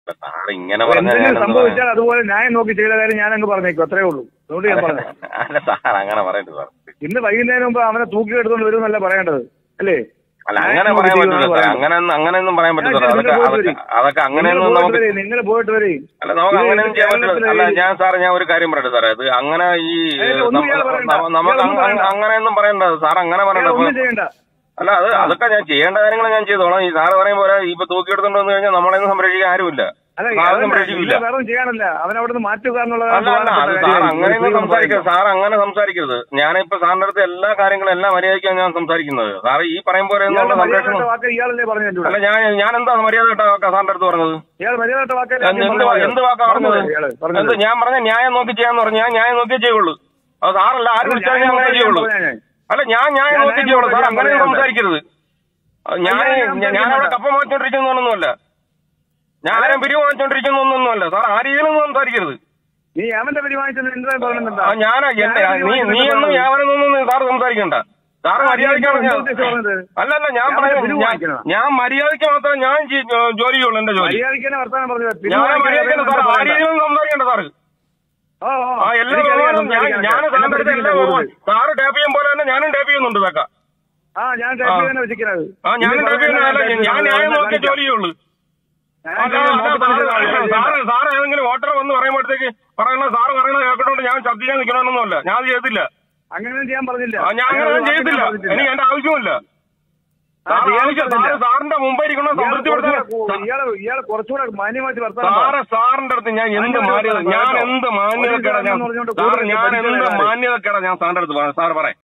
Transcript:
Sir ഇങ്ങനെ അപ്പൊ പറഞ്ഞാൽ എന്തെങ്കിലും ഞാനെന്ത് സംഭവിച്ചാൽ അതുപോലെ ന്യായം നോക്കി ചെയ്ത കാര്യം ഞാൻ അങ്ങ് പറഞ്ഞേക്കും അത്രേ ഉള്ളൂ അതുകൊണ്ട് ഞാൻ പറഞ്ഞു അല്ല സാർ അങ്ങനെ പറയരുത് സാർ ഇന്ന് വൈകുന്നേരം മുമ്പ് അവനെ തൂക്കിയെടുത്തോണ്ട് വരുമെന്നല്ല പറയേണ്ടത് അല്ലേ അല്ല അങ്ങനെ ന്യായം പറയാൻ നോക്കി പറ്റില്ല ചെയ്യുമെന്നാണ് സാർ അങ്ങനെ അങ്ങനെയൊന്നും പറയാൻ പറ്റില്ല സാർ ഞാൻ അതൊക്കെ നിങ്ങൾ അതൊക്കെ പോയിട്ട് അതൊക്കെ അങ്ങനെയൊന്നും നമുക്ക് നിങ്ങൾ പോയിട്ട് വരെ അല്ല നമുക്ക് ഇത് അങ്ങനെയൊന്നും ചെയ്യാൻ പറ്റില്ല കേരളത്തിലെ അല്ല ഈ- ഞാൻ സാർ ഞാൻ ഒരു കാര്യം പറയട്ടെ സാറേ അത് അങ്ങനെ ഈ ഏയ് ഒന്നും നമ്മ- ഇയാൾ പറയണ്ട. നമ്മ- നമുക്ക് ഇയാൾ ഒന്നും അങ്ങ- പറയണ്ട. അങ്ങനെയൊന്നും പറയണ്ട സാർ അങ്ങനെ പറയണ്ട ഒന്നും ഇപ്പൊ- ചെയ്യണ്ട അല്ല അത് അതൊക്കെ ഞാൻ ചെയ്യേണ്ട കാര്യങ്ങൾ ഞാൻ ചെയ്തോളാം ഈ സാറ് പറയും പോലെ ഇപ്പൊ തൂക്കിയെടുത്തോണ്ട് വന്നു കഴിഞ്ഞാൽ നമ്മളെയൊന്നും സംരക്ഷിക്കാൻ ആരുമില്ല അല്ല സാറ് അതല്ല, സംരക്ഷിക്കില്ല നിങ്ങൾ വേറെ ഒന്നും ചെയ്യാനല്ല അവൻ അവിടെ നിന്ന് മാറ്റുക എന്നുള്ളതാണ് അല്ല അല്ല അത് പ്രധാനപ്പെട്ട സാർ കാര്യം. അങ്ങനെയൊന്നും നിങ്ങൾ സംസാരിക്കരുത് സാർ അങ്ങനെ സംസാരിക്കരുത് ഞാനിപ്പോ സാറിന്റെ അടുത്ത് എല്ലാ കാര്യങ്ങളും എല്ലാം മര്യാദയ്ക്കാണ് ഞാൻ സംസാരിക്കുന്നത് സാർ ഈ പറയും പോലെ ഇയാളുടെ എന്നുള്ള മര്യാദ സംരക്ഷണം വാക്ക് ഇയാളല്ലേ പറഞ്ഞു എൻ്റെ അല്ല കൂടെ ഞാൻ ഞാൻ എന്താ മര്യാദ കേട്ടോ സാറിന്റെ അടുത്ത് പറഞ്ഞത് ഇയാൾ മര്യാദ വാക്കല്ലേ എന്ത് എന്ത് വാ- എന്ത് വാക്കാ പറഞ്ഞത് ഇയാള് എന്ത് പറഞ്ഞത് ഞാൻ പറഞ്ഞ ന്യായം നോക്കി ചെയ്യാന്ന് പറഞ്ഞു ഞാൻ ന്യായം നോക്കിയേ ചെയ്യുള്ളൂ അത് സാറല്ല ആര് അല്ല, വിളിച്ചാൽ ന്യായം ഞാൻ അങ്ങനെ നോക്കി ചെയ്യുള്ളൂ ഞാൻ പറഞ്ഞേ. അല്ല ഞാൻ ന്യായം ഞാൻ നോക്കി ന്യായം ചെയ്യുള്ളൂ സാർ നോക്കി അങ്ങനെ ഞാൻ സംസാരിക്കരുത് അത് ഞാൻ അല്ല, ഞാൻ ഞാൻ അവിടെ സംസാരിക്കുന്നില്ല. കപ്പ മാറ്റിക്കൊണ്ടിരിക്കുന്നൊന്നുമല്ല ഞാൻ ആരും പിരിവ് വാങ്ങിച്ചോണ്ടിരിക്കുന്നൊന്നുമല്ല സാർ ആ രീതിയിലൊന്നും സംസാരിക്കരുത് നീ അവന്റെ പരിപാടിച്ചത് എന്താ പറഞ്ഞിട്ടുണ്ടാ ആ ഞാൻ എന്റെ നീ നീ ഒന്നും ഞാനൊന്നും സാർ സംസാരിക്കണ്ട സാറ് ആ, മര്യാദയ്ക്കാണ് നീ എന്താ ഞാൻ- ഉദ്ദേശിച്ച് പറഞ്ഞത്? അല്ലല്ല ഞാൻ ഞാൻ പറയുന്നത് പിരിവ് ഞാൻ- വാങ്ങിക്കണതാ. ഞാൻ മര്യാദയ്ക്ക് മാത്രമേ ഞാൻ ചെയ്- ജോലി ചെയ്യുള്ളൂ എന്റെ ജോലി മര്യാദയ്ക്ക് വർത്താനം പറഞ്ഞത് ഞാൻ മര്യാദയ്ക്കാണ് സാർ ആ രീതിയിലൊന്നും സംസാരിക്കണ്ട സാറ് ആ എല്ലാ ബഹുമാനവും ഞാൻ ഞാൻ സാറിന്റെ അടുത്ത് എല്ലാ ബഹുമാനം സാറ് ടാപ്പ് ചെയ്യും പോലെ തന്നെ ഞാനും ടാപ്പ് ചെയ്യുന്നുണ്ട് ഇതൊക്കെ ആ ഞാൻ ടൈപ്പ് തന്നെ വെച്ചിരിക്കുന്നത് ആ ഞാനും ടാപ്പ് ചെയ്യുന്നതല്ല ഞാൻ ന്യായം നോക്കിയ ജോലി ചെയ്യുള്ളൂ അല്ല, അല്ല, സാറ് സാറ് സാറ് ഏതെങ്കിലും വോട്ടർ വന്ന് പറയുമ്പോഴത്തേക്ക് പറയണ സാറ് പറയണ കേൾക്കണോണ്ട് ഞാൻ ശബ്ദം ചെയ്യാൻ നിൽക്കണമെന്നൊന്നുമല്ല ഞാൻ അത് ചെയ്തില്ല അങ്ങനെ ചെയ്യാൻ പറഞ്ഞില്ല ആ, ഞാൻ അങ്ങനെ ഒന്നും ചെയ്തില്ല എനിക്ക് എന്റെ ആവശ്യമില്ല സാറ് ആവശ്യം സാറ് സാറിന്റെ മുമ്പേ ഇരിക്കണോ സംതൃപ്തിപ്പെടുത്താൻ ഇയാള് ഇയാള് കുറച്ചുകൂടെ മാന്യമായിട്ട് വർത്താനം പറ. സാറ് സാറിന്റെ അടുത്ത് ഞാൻ എന്ത് അതിന്റെ മാന്യത ഒരു ഞാൻ കേട്ടോ. എന്ത് മാന്യതക്കേടാ ഞാൻ ഒരു പറഞ്ഞുകൊണ്ട് സാറ് കൂടുതൽ ഞാൻ എന്ത് പഠിക്കുന്ന മാന്യതക്കേടാ ഞാൻ സാറിന്റെ അടുത്ത് പറയാം സാറ് പറയാം